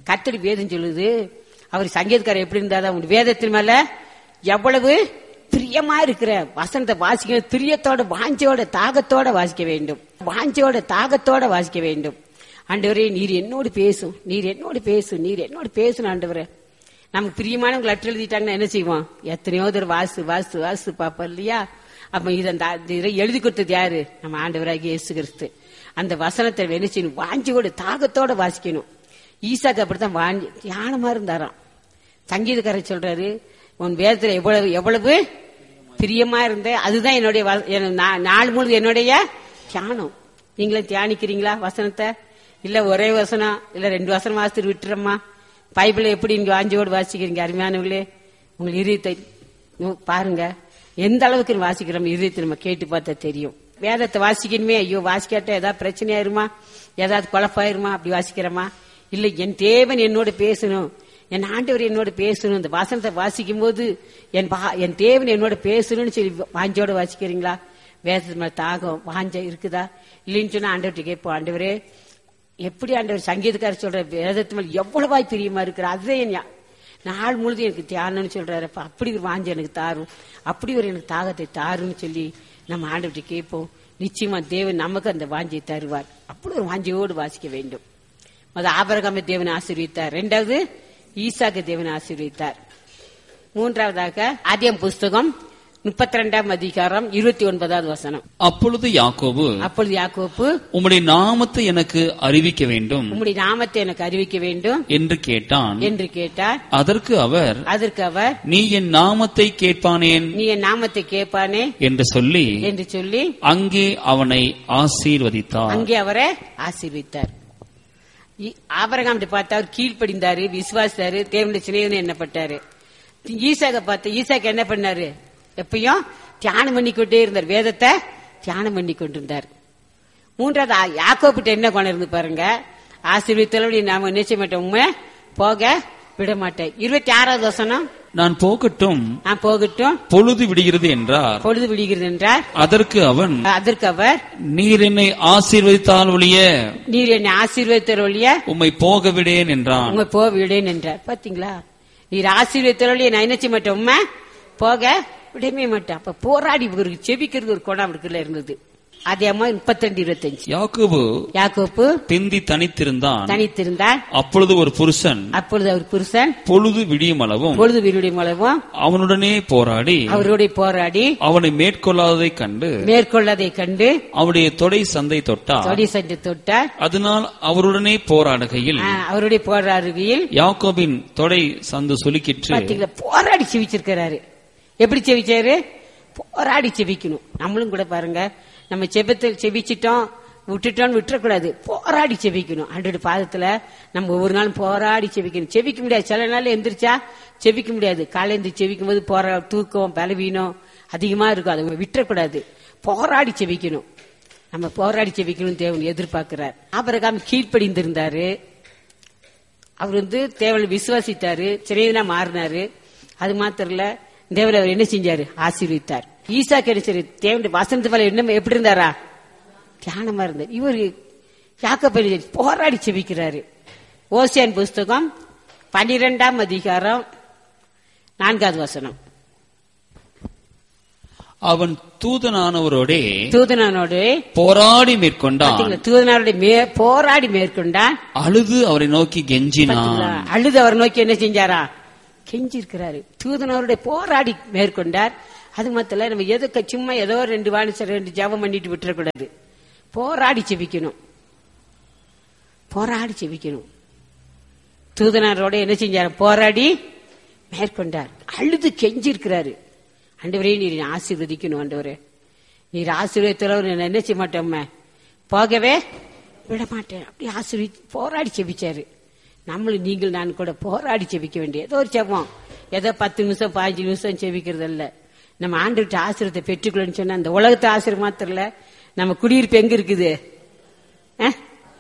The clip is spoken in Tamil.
கத்தடி வேதம் சொல்லுது அவர் சங்கீதக்காரர் எப்படி இருந்தாதான் உங்க வேதத்தின் மேல எவ்வளவு பிரியமா இருக்கிற வசனத்தை வாசிக்க பிரியத்தோட வாஞ்சையோட தாகத்தோட வாசிக்க வேண்டும் வாஞ்சையோட தாகத்தோட வாசிக்க வேண்டும் ஆண்டவரே நீர் என்னோடு பேசும் நீர் என்னோடு பேசும் நீர் என்னோடு பேசணும் ஆண்டவரே நமக்கு பிரியமானவங்க லெட்டர் எழுதிட்டாங்கன்னா என்ன செய்வோம் எத்தனையோ தடவை வாசு வாசு வாசு பாப்போம் இல்லையா அப்ப இதை அந்த அந்த இதை எழுதி கொடுத்தது யாரு நம்ம ஆண்டவராகி இயேசு கிறிஸ்து அந்த வசனத்தை என்ன செய்யணும் வாஞ்சியோட தாகத்தோட வாசிக்கணும் ஈசாக்கு அப்படித்தான் வாஞ்சி தியானமா இருந்தாராம் சங்கீதக்காரர் சொல்றாரு உன் வேதத்துல எவ்வளவு எவ்வளவு பிரியமா இருந்த அதுதான் என்னுடைய வ- என் நா- நாள் முழுது என்னுடைய தியானம் நீங்களும் தியானிக்கிறீங்களா வசனத்தை இல்ல ஒரே வசனம் இல்ல ரெண்டு வசனம் வாசித்து விட்டுறம்மா பைபிளை எப்படி நீங்க வாஞ்சியோடு வாசிக்கிறீங்க அருமையானவர்களே உங்க இதயத்தை நோ- பாருங்க எந்த அளவுக்கு நம்ம வாசிக்கிறோம் இதயத்தை நம்ம கேட்டு பார்த்தா தெரியும் வேதத்தை வாசிக்கணுமே ஐயோ வாசிக்காட்ட ஏதாவது பிரச்சனையாயிருமா ஏதாவது குழப்பாயிருமா அப்படி வாசிக்கிறோமா இல்ல என் தேவன் என்னோட பேசணும் என் ஆண்டவர் என்னோட பேசணும் இந்த வசனத்தை வாசிக்கும் போது என் பா- என் தேவன் என்னோட பேசணும்னு சொல்லி வாஞ்சோட வாசிக்கிறீங்களா வேதத்து மேல தாகம் வாஞ்ச இருக்குதா இல்லைன்னு சொன்னா ஆண்டவர்கிட்ட கேட்போம் ஆண்டவரே எப்படி ஆண்டவர் சங்கீதக்காரர் சொல்ற வேதத்து மேல எவ்வளவாய் பிரியமா இருக்கிற அதுதான் என் ஞா- நாள் முழுதும் எனக்கு தியானம்னு சொல்றாரு அப்ப அப்படி ஒரு வாஞ்சை எனக்கு தாரும் அப்படி ஒரு எனக்கு தாகத்தை தாருன்னு சொல்லி நம்ம ஆண்டவர்கிட்ட கேட்போம் நிச்சயமா தேவன் நமக்கு அந்த வாஞ்சையை தருவார் அப்படி ஒரு வாஞ்சையோடு வாசிக்க வேண்டும் முத ஆபரகாம தேவன் ஆசீர்வித்தார் ரெண்டாவது ஈசாக்கு தேவன் ஆசீர்வித்தார் மூன்றாவதாக ஆதியம் புஸ்தகம் முப்பத்தி ரெண்டாம் அதிகாரம் இருபத்தி ஒன்பதாவது வசனம் அப்பொழுது யாக்கோபு அப்பொழுது யாக்கோப்பு உம்முடைய நாமத்தை எனக்கு அறிவிக்க வேண்டும் உம்முடைய நாமத்தை எனக்கு அறிவிக்க வேண்டும் என்று கேட்டான் என்று கேட்டார் அதற்கு அவர் அதற்கு அவர் நீ என் நாமத்தை கேட்பானேன் நீ என் நாமத்தை கேட்பானே என்று சொல்லி என்று சொல்லி அங்கே அவனை ஆசீர்வதித்தார் அங்கே அவரை ஆசீர்வித்தார் இ- ஆபிரகாம் பார்த்து அவர் கீழ்ப்படிந்தாரு விசுவாசித்தாரு தேவனுடைய சிநேகன் எண்ணப்பட்டாரு ஈசாக்க பார்த்து ஈசாக்கு என்ன பண்ணாரு எப்பயும் தியானம் பண்ணிக்கொண்டே இருந்தார் வேதத்தை தியானம் பண்ணி கொண்டிருந்தார் மூன்றாவது ஆ- யாக்கோபிட்ட என்ன கொண்டு இருந்து பாருங்க ஆசீர்வித்தலோடு நாம நிச்சய மாட்டோம் உண்மை போக விட மாட்டேன் இருபத்தி ஆறாவது வசனம் நான் போகட்டும் நான் போகட்டும் பொழுது விடுகிறது என்றார் பொழுது விடுகிறது என்றார் அதற்கு அவன் அதற்கு அவர் நீர் என்னை ஆசீர்வதித்தால் ஒழிய நீர் என்னை ஆசீர்வதித்தர் ஒழிய உம்மை போக விடேன் என்றான் உங்க போக விடேன் என்றார் பாத்தீங்களா நீர் ஆசீர்வதித்தருடைய நான் நினைச்ச மாட்டேன் உண்மை போக விடவே மாட்டேன் அப்ப போராடி இவருக்கு செபிக்கிறது ஒரு குணம் அவருக்குள்ள இருந்தது அதே மாதிரி முப்பத்தி ரெண்டு இருபத்தஞ்சு யாக்கோபு யாக்கோப்பு பிந்தி தனித்திருந்தான் தனித்திருந்தார் அப்பொழுது ஒரு புருஷன் அப்பொழுது அவர் புருஷன் பொழுது விடியும் அளவும் பொழுது வீருடைய மூலமும் அவனுடனே போராடி அவரோட போராடி அவனை மேற்கொள்ளாததைக் கண்டு மேற்கொள்ளதை கண்டு அவருடைய தொடை சந்தை தொட்டார் தொடி சென்று தொட்டார் அதனால் அவருடனே போராடுகையில் ஆ, அவருடைய போராடுகையில் யாக்கோபின் தொடை சந்து சுலுக்கிற்று பாத்தீங்களா போராடி செவிச்சிருக்கிறாரு எப்படி செவிச்சாரு போராடி செவிக்கணும் நம்மளும் கூட பாருங்க நம்ம செபத்தில் செவிச்சிட்டோம் விட்டுட்டோம்னு விட்டுறக்கூடாது போராடி செவிக்கணும் அன்றோட பாதத்துல நம்ம ஒவ்வொரு நாளும் போராடி செவிக்கணும் செவிக்க முடியாது சில நாள் எந்திரிச்சா செவிக்க முடியாது காலை எந்திரிச்சு செவிக்கும் போது போரா தூக்கம் பலவீனம் அதிகமா இருக்கும் அதை விட்டுறக்கூடாது போராடி செவிக்கணும் நம்ம போராடி செவிக்கணும் தேவன் எதிர்பார்க்கிறார் ஆபரகாம் கீழ்ப்படிந்திருந்தாரு அவர் வந்து தேவனை விசுவாசித்தாரு சிறையனா மாறினாரு அது மாத்திரம் இல்ல தேவன் அவர் என்ன செஞ்சாரு ஆசீர்வித்தார் ஈசா கிடைச்சாரு தேவனுடைய வசனத்து மேல என்ன எப்படி இருந்தாரா தியானமா இருந்தார் இவர் யாக்கப்படி போராடி செபிக்கிறாரு ஓசியான் புஸ்தகம் பன்னிரெண்டாம் அதிகாரம் நான்காவது வசனம் அவன் தூதனானவரோடே தூதனானோடு போராடி மேற்கொண்டான் பாத்தீங்களா, தூதனாரோட மே- போராடி மேற்கொண்டான் அழுது அவரை நோக்கி கெஞ்சினான் பாத்தீங்களா? அழுது அவர் நோக்கி என்ன செஞ்சாரா கெஞ்சி இருக்கிறாரு தூதனவருடைய போராடி மேற்கொண்டார் அது மாத்திர நம்ம எதுக்கு சும்மா ஏதோ ரெண்டு வாணிச்ச ரெண்டு ஜபம் பண்ணிட்டு விட்டுறக்கூடாது போராடி செபிக்கணும் போராடி செபிக்கணும் தூதனாரோட என்ன செஞ்சார் போராடி மேற்கொண்டார் அழுது கெஞ்சி இருக்கிறாரு ஆண்டவரே நீர் என்னை ஆசீர்வதிக்கணும் ஆண்டவரே நீர் ஆசீர்வதித்தளவு நான் என்ன செய்ய மாட்டோம்மா போகவே விட மாட்டேன் அப்படி ஆசீர்வி போராடி செபிச்சாரு நம்மளும் நீங்கள் நான் கூட போராடி செபிக்க வேண்டிய ஏதோ ஒரு செபம் ஏதோ பத்து நிமிஷம் பதினஞ்சு நிமிஷம் செபிக்கிறது இல்ல நம்ம ஆண்டுகிட்ட ஆசிரியத்தை பெற்றுக்கொள்ளன்னு சொன்னா அந்த உலகத்தை ஆசிரியர் மாத்திரம் இல்ல நம்ம குடியிருப்பு எங்க இருக்குது அஹ்?